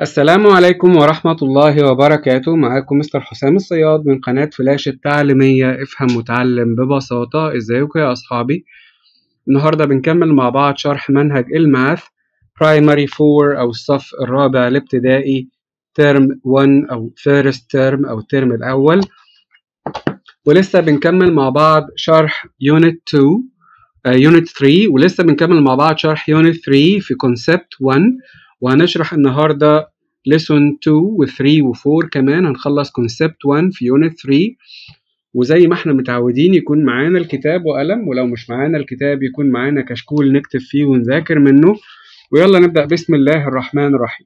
السلام عليكم ورحمة الله وبركاته معاكم مستر حسام الصياد من قناة فلاش التعليمية افهم وتعلم ببساطة ازيكم يا أصحابي النهاردة بنكمل مع بعض شرح منهج الماث برايمري 4 أو الصف الرابع الابتدائي ترم 1 أو فيرست ترم أو الترم الأول ولسه بنكمل مع بعض شرح يونت 2 يونت 3 ولسه بنكمل مع بعض شرح يونت 3 في كونسبت 1 وهنشرح النهارده lesson 2 و 3 و 4 كمان هنخلص concept 1 في unit 3 وزي ما احنا متعودين يكون معانا الكتاب وقلم ولو مش معانا الكتاب يكون معانا كشكول نكتب فيه ونذاكر منه ويلا نبدأ بسم الله الرحمن الرحيم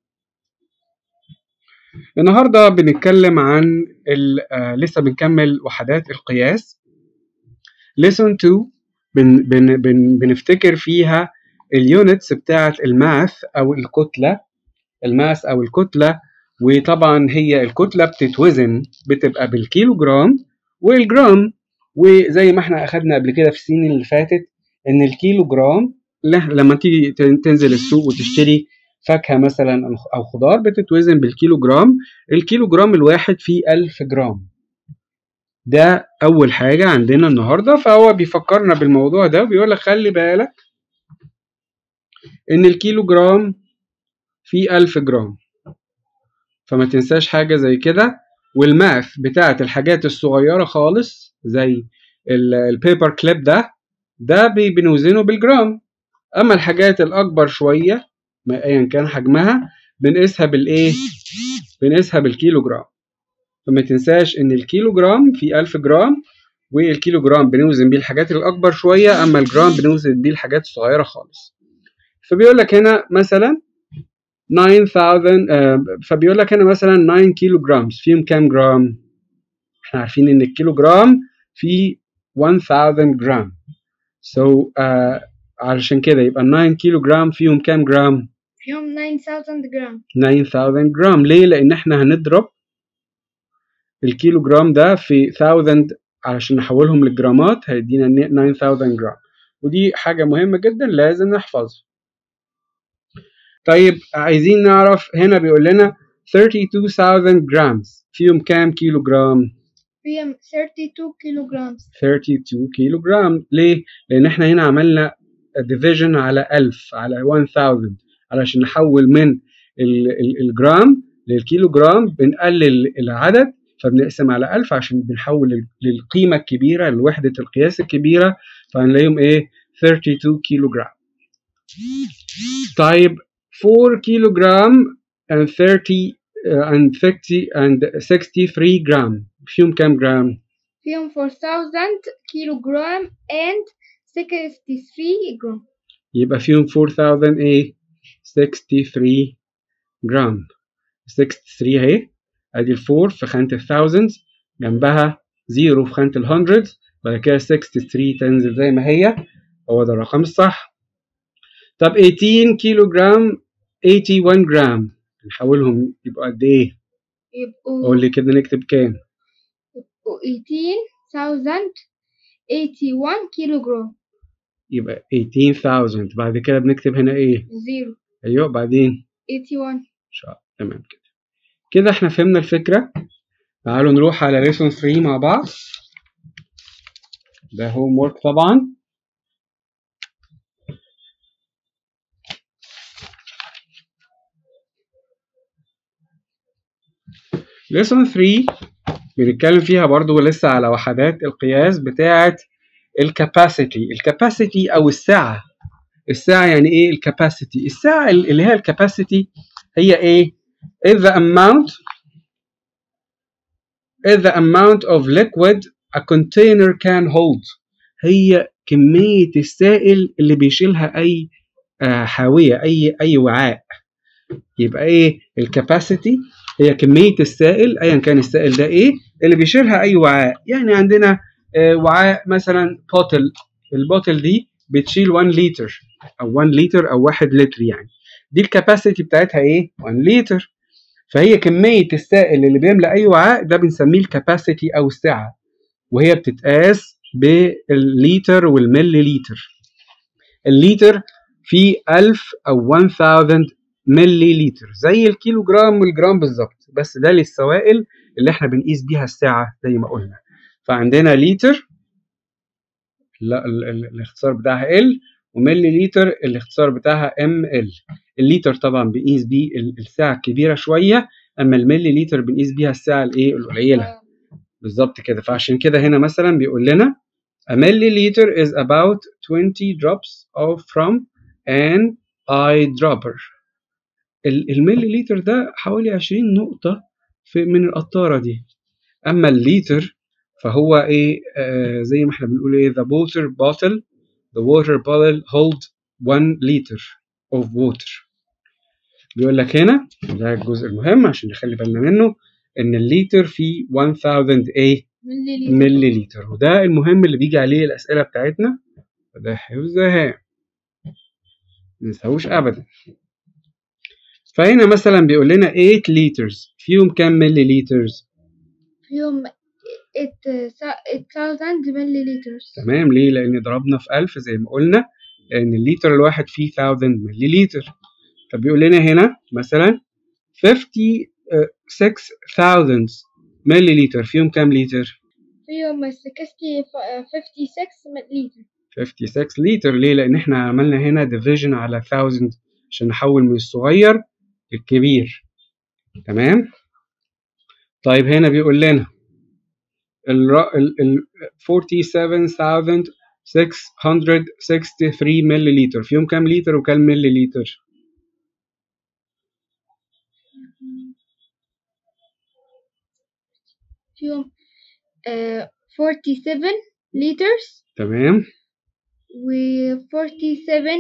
النهارده بنتكلم عن آه لسه بنكمل وحدات القياس lesson 2 بن بن بن بنفتكر فيها اليونتس بتاعة الماث أو الكتلة الماس أو الكتلة وطبعا هي الكتلة بتتوزن بتبقى بالكيلو جرام والجرام وزي ما احنا أخدنا قبل كده في السنين اللي فاتت إن الكيلو جرام لما تيجي تنزل السوق وتشتري فاكهة مثلا أو خضار بتتوزن بالكيلو جرام الكيلو جرام الواحد فيه ألف جرام ده أول حاجة عندنا النهاردة فهو بيفكرنا بالموضوع ده وبيقول لك خلي بالك إن الكيلو جرام فيه ألف جرام فما تنساش حاجة زي كده والماث بتاعت الحاجات الصغيرة خالص زي البيبر كليب ده ده بنوزنه بالجرام أما الحاجات الأكبر شوية ما أيا كان حجمها بنقيسها بالإيه؟ بنقيسها بالكيلو جرام فما تنساش إن الكيلو جرام فيه ألف جرام والكيلو جرام بنوزن بيه الحاجات الأكبر شوية أما الجرام بنوزن بيه الحاجات الصغيرة خالص فبيقول لك هنا مثلا 9000 آه فبيقول لك هنا مثلا 9 كيلو جرام فيهم كام جرام؟ احنا عارفين ان الكيلو جرام فيه 1000 جرام so uh, علشان كده يبقى 9 كيلو جرام فيهم كام جرام؟ فيهم 9000 جرام 9000 جرام ليه؟ لأن احنا هنضرب الكيلو جرام ده في 1000 علشان نحولهم للجرامات هيدينا 9000 جرام ودي حاجة مهمة جدا لازم نحفظها طيب عايزين نعرف هنا بيقول لنا 32000 جرامز فيهم كام كيلو جرام؟ فيهم 32 كيلو جرام 32 كيلو جرام ليه؟ لأن احنا هنا عملنا division على 1000 على 1000 علشان نحول من الجرام للكيلو جرام بنقلل العدد فبنقسم على 1000 عشان بنحول للقيمة الكبيرة لوحدة القياس الكبيرة فهنلاقيهم ايه 32 كيلو جرام طيب 4 kilogram and 30 uh, and 50 and 63 gram فيهم كام جرام؟ فيهم 4000 كيلو جرام and 63 جرام يبقى فيهم 4000 ايه؟ 63 جرام 63 اهي ادي الفور في خانة الثاوزندز جنبها زيرو في خانة الهندردز بعد كده 63 تنزل زي ما هي هو ده الرقم الصح طب 18 كيلو جرام 81 جرام نحولهم يبقوا قد ايه؟ يبقوا قول لي كده نكتب كام؟ يبقوا 18081 كيلو جرام يبقى 18000 بعد كده بنكتب هنا ايه؟ زيرو ايوه بعدين 81 شاء تمام كده كده احنا فهمنا الفكرة تعالوا نروح على ليسون 3 مع بعض ده هوم ورك طبعا ليسون 3 بنتكلم فيها برضو لسه على وحدات القياس بتاعة الكاباسيتي الكاباسيتي أو السعة السعة يعني إيه الكاباسيتي السعة اللي هي الكاباسيتي هي إيه is the amount is the amount of liquid a container can hold هي كمية السائل اللي بيشيلها أي حاوية أي أي وعاء يبقى إيه الكاباسيتي هي كمية السائل أيا كان السائل ده إيه اللي بيشيلها أي وعاء يعني عندنا وعاء مثلا بوتل البوتل دي بتشيل 1 لتر أو 1 لتر أو 1 لتر يعني دي الكاباسيتي بتاعتها إيه 1 لتر فهي كمية السائل اللي بيملى أي وعاء ده بنسميه الكاباسيتي أو السعة وهي بتتقاس بالليتر والملي لتر الليتر فيه 1000 أو 1000 ملي لتر زي الكيلو جرام والجرام بالظبط بس ده للسوائل اللي احنا بنقيس بيها الساعة زي ما قلنا فعندنا لتر لا ال- ال- الاختصار بتاعها ال وملي لتر الاختصار بتاعها ام ال الليتر طبعا بنقيس بيه ال- الساعة الكبيرة شوية اما الملي لتر بنقيس بيها الساعة الايه القليلة بالظبط كده فعشان كده هنا مثلا بيقول لنا a milliliter is about 20 drops of from an eyedropper ال- الملي لتر ده حوالي 20 نقطة في من القطارة دي أما الليتر فهو إيه آه زي ما إحنا بنقول إيه the water bottle the water bottle hold 1 liter of water بيقول لك هنا ده الجزء المهم عشان نخلي بالنا منه إن الليتر فيه 1000 إيه ملي ملي لتر وده المهم اللي بيجي عليه الأسئلة بتاعتنا فده حفظها مننساهوش أبدا فهنا مثلا بيقول لنا 8 لترز فيهم كام ملي لترز فيهم 8000 ملي لتر تمام ليه لأن ضربنا في 1000 زي ما قلنا لأن الليتر الواحد فيه 1000 ملي لتر فبيقول لنا هنا مثلا 56000 ملي لتر فيهم كام لتر فيهم 60 56 ملي لتر 56 لتر ليه لأن احنا عملنا هنا division على 1000 عشان نحول من الصغير للكبير تمام طيب هنا بيقول لنا ال ال ال 47663 ملي لتر فيهم كام لتر وكام ملي لتر فيهم آه، 47 لترز تمام و 47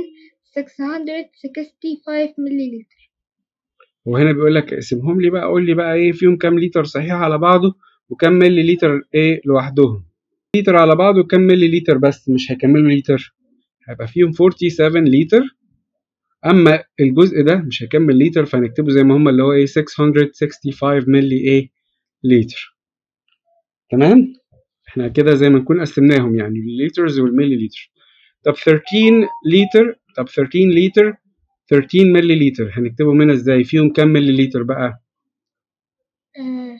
665 ملي لتر وهنا بيقول لك اقسمهم لي بقى قول لي بقى ايه فيهم كام لتر صحيح على بعضه وكام ملي لتر ايه لوحدهم لتر على بعضه وكام ملي لتر بس مش هيكملوا لتر هيبقى فيهم 47 لتر اما الجزء ده مش هيكمل لتر فهنكتبه زي ما هم اللي هو ايه 665 ملي ايه لتر تمام احنا كده زي ما نكون قسمناهم يعني الليترز والملي لتر طب 13 لتر طب 13 لتر 13 ملي لتر هنكتبهم هنا ازاي فيهم كام ملي لتر بقى آه،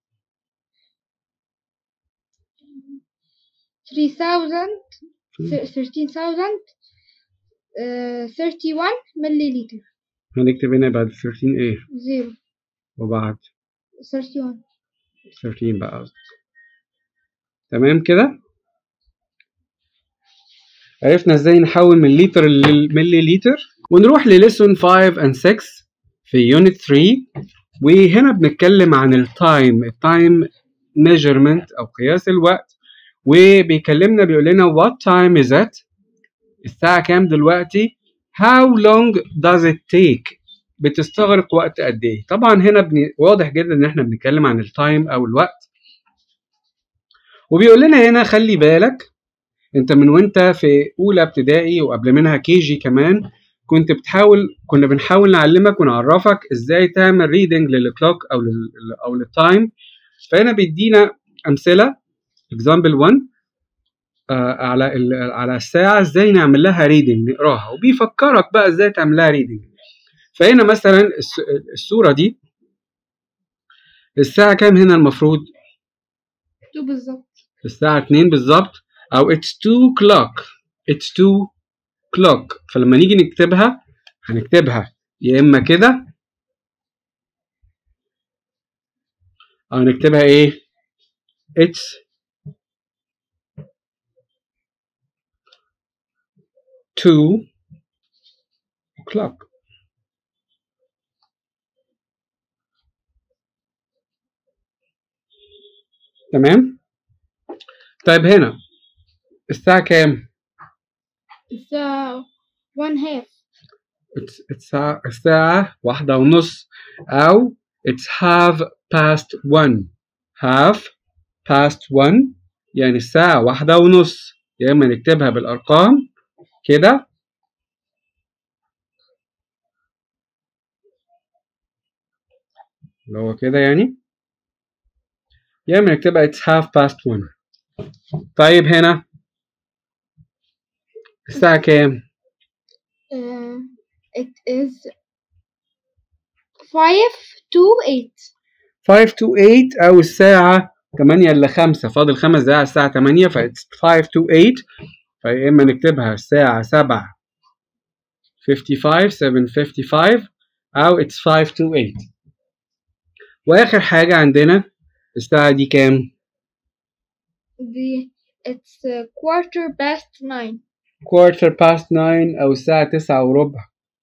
3000 13000 آه، 31 ملي لتر هنكتب هنا بعد 13 ايه زيرو وبعد 31 13 بقى قصدي تمام كده عرفنا ازاي نحول من لتر للملي لتر ونروح لليسون 5 and 6 في يونت 3 وهنا بنتكلم عن التايم التايم ميجرمنت او قياس الوقت وبيكلمنا بيقول لنا what time is it الساعة كام دلوقتي how long does it take بتستغرق وقت قد ايه طبعا هنا بن... واضح جدا ان احنا بنتكلم عن التايم او الوقت وبيقول لنا هنا خلي بالك انت من وانت في اولى ابتدائي وقبل منها كي جي كمان كنت بتحاول كنا بنحاول نعلمك ونعرفك ازاي تعمل ريدنج للكلوك او لل او للتايم فهنا بيدينا امثله اكزامبل 1 آه على ال- على الساعه ازاي نعمل لها ريدنج نقراها وبيفكرك بقى ازاي تعمل لها ريدنج فهنا مثلا الس- الصوره دي الساعه كام هنا المفروض تو بالظبط الساعة 2 بالظبط أو it's 2 clock it's 2 clock فلما نيجي نكتبها هنكتبها يا إما كده أو نكتبها إيه it's 2 o'clock تمام طيب هنا الساعة كام؟ الساعة one half It's- الساعة الساعة واحدة ونص أو it's half past one half past one يعني الساعة واحدة ونص يا إما نكتبها بالأرقام كده اللي هو كده يعني يا إما نكتبها it's half past one طيب هنا الساعة كام؟ uh, it is 5 to 8 5 to 8 أو الساعة 8 إلا 5 فاضل 5 دقايق على الساعة 8 ف it's 5 to 8 فيا إما نكتبها الساعة 7 55 7:55 أو it's 5 to 8 وآخر حاجة عندنا الساعة دي كام؟ دي it's uh, quarter past 9 quarter past 9 أو الساعة 9 وربع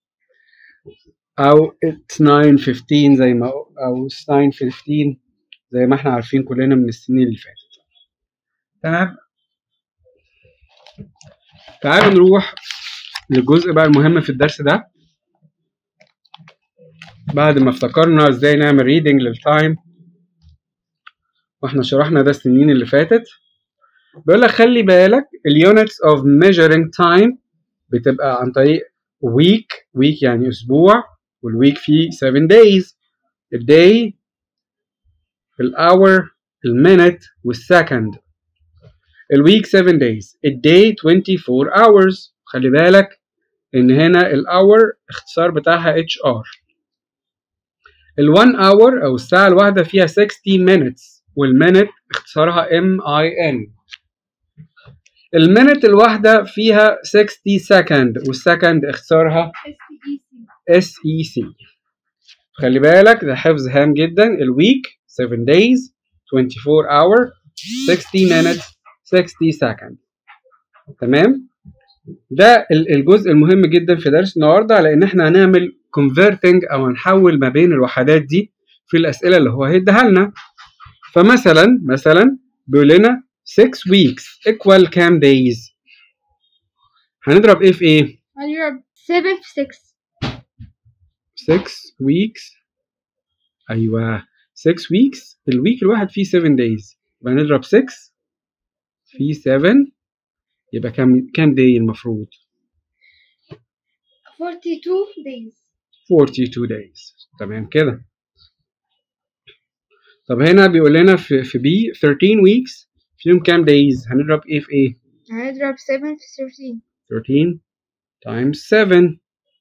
أو it's 9:15 زي ما أو it's 9:15 زي ما احنا عارفين كلنا من السنين اللي فاتت تمام تعالوا نروح للجزء بقى المهم في الدرس ده بعد ما افتكرنا ازاي نعمل ريدنج للتايم واحنا شرحنا ده السنين اللي فاتت بيقول لك خلي بالك اليونتس اوف measuring time بتبقى عن طريق week week يعني اسبوع والويك فيه 7 days الداي الhour المينت والسكند الويك 7 days الداي 24 hours خلي بالك ان هنا الاور اختصار بتاعها اتش ار ال1 hour او الساعه الواحده فيها 60 minutes والمينت اختصارها ام اي ان المينت الواحده فيها 60 second والسكند اختصارها اس اي سي خلي بالك ده حفظ هام جدا الويك 7 days 24 hour 60 minutes 60 second تمام ده الجزء المهم جدا في درس النهارده لان احنا هنعمل converting او هنحول ما بين الوحدات دي في الاسئله اللي هو هيديها لنا فمثلا مثلا بيقول لنا 6 weeks equal كام days هنضرب ايه في ايه هنضرب 7 في 6 6 weeks ايوه 6 weeks الويك الواحد فيه 7 days يبقى نضرب 6 في 7 يبقى كام كام داي المفروض 42 days 42 days تمام كده طب هنا بيقول لنا في في بي 13 weeks فيهم كام days هنضرب ايه في ايه هنضرب 7 في 13 13 times 7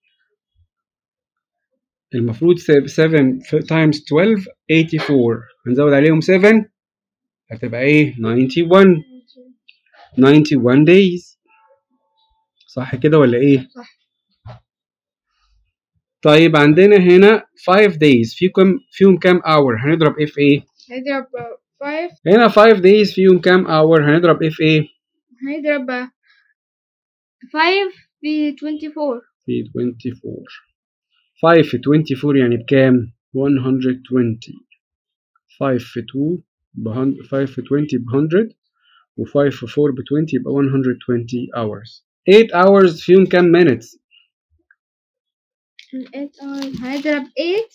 المفروض 7 times 12 84 هنزود عليهم 7 هتبقى ايه 91 91 days صح كده ولا ايه صح طيب عندنا هنا 5 days فيهم فيهم كام hour هنضرب ايه في ايه هنضرب 5 هنا 5 days فيهم كام hour هنضرب ايه في ايه هنضرب 5 في 24 في 24 5 في 24 يعني بكام 120 5 في 2 ب 5 في 20 ب 100 و5 في 4 ب 20 يبقى 120 hours 8 hours فيهم كام minutes 8 hours هنضرب 8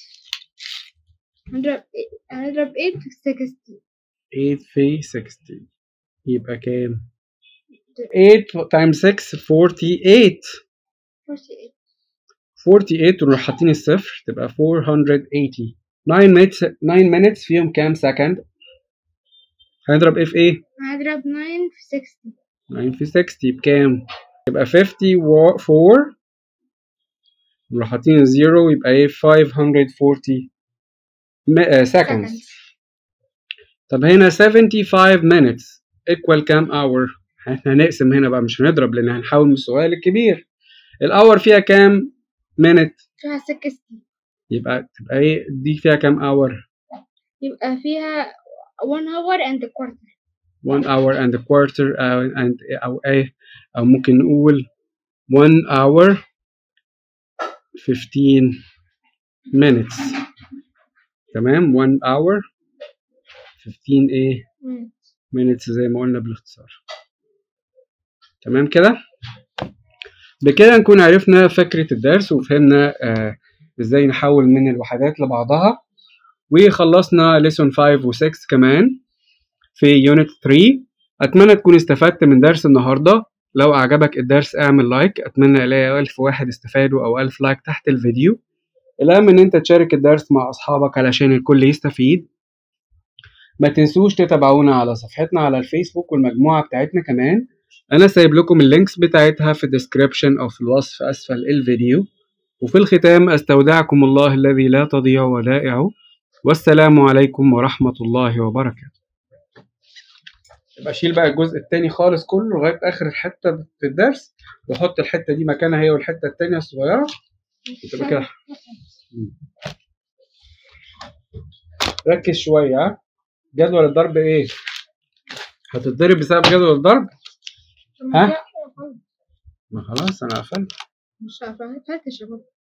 هنضرب هنضرب 8 في 60 8 في 60 يبقى كام 8 times 6 48 48 48 ونروح حاطين الصفر تبقى 480 9 minutes 9 minutes فيهم كام second هنضرب ايه في ايه هنضرب 9 في 60 9 في 60 بكام يبقى 54 نروح حاطين الزيرو يبقى ايه 540 م- آه، seconds seconds طب هنا 75 minutes equal كام hour احنا هنقسم هنا بقى مش هنضرب لان هنحول من الصغير للكبير الاور فيها كام minute فيها 60 يبقى تبقى ايه دي فيها كام hour يبقى فيها 1 hour and a quarter 1 hour and a quarter أو, and أو إيه أو ممكن نقول 1 hour 15 minutes تمام 1 hour 15 إيه مم. minutes زي ما قلنا بالاختصار تمام كده بكده نكون عرفنا فكرة الدرس وفهمنا آه ازاي نحول من الوحدات لبعضها وخلصنا lesson 5 و 6 كمان في unit 3 اتمنى تكون استفدت من درس النهارده لو اعجبك الدرس اعمل لايك اتمنى الاقي الف واحد استفادوا او الف لايك تحت الفيديو الاهم ان انت تشارك الدرس مع اصحابك علشان الكل يستفيد ما تنسوش تتابعونا على صفحتنا على الفيسبوك والمجموعة بتاعتنا كمان انا سايب لكم اللينكس بتاعتها في الديسكريبشن او في الوصف اسفل الفيديو وفي الختام أستودعكم الله الذي لا تضيع ودائعه والسلام عليكم ورحمة الله وبركاته يبقى شيل بقى الجزء التاني خالص كله لغاية آخر الحتة في الدرس وحط الحتة دي مكانها هي والحتة التانية الصغيرة وتبقى كده ركز شوية ها جدول الضرب ايه؟ هتتضرب بسبب جدول الضرب؟ ها؟ ما خلاص انا قفلت مش عارفة فاتش يا بابا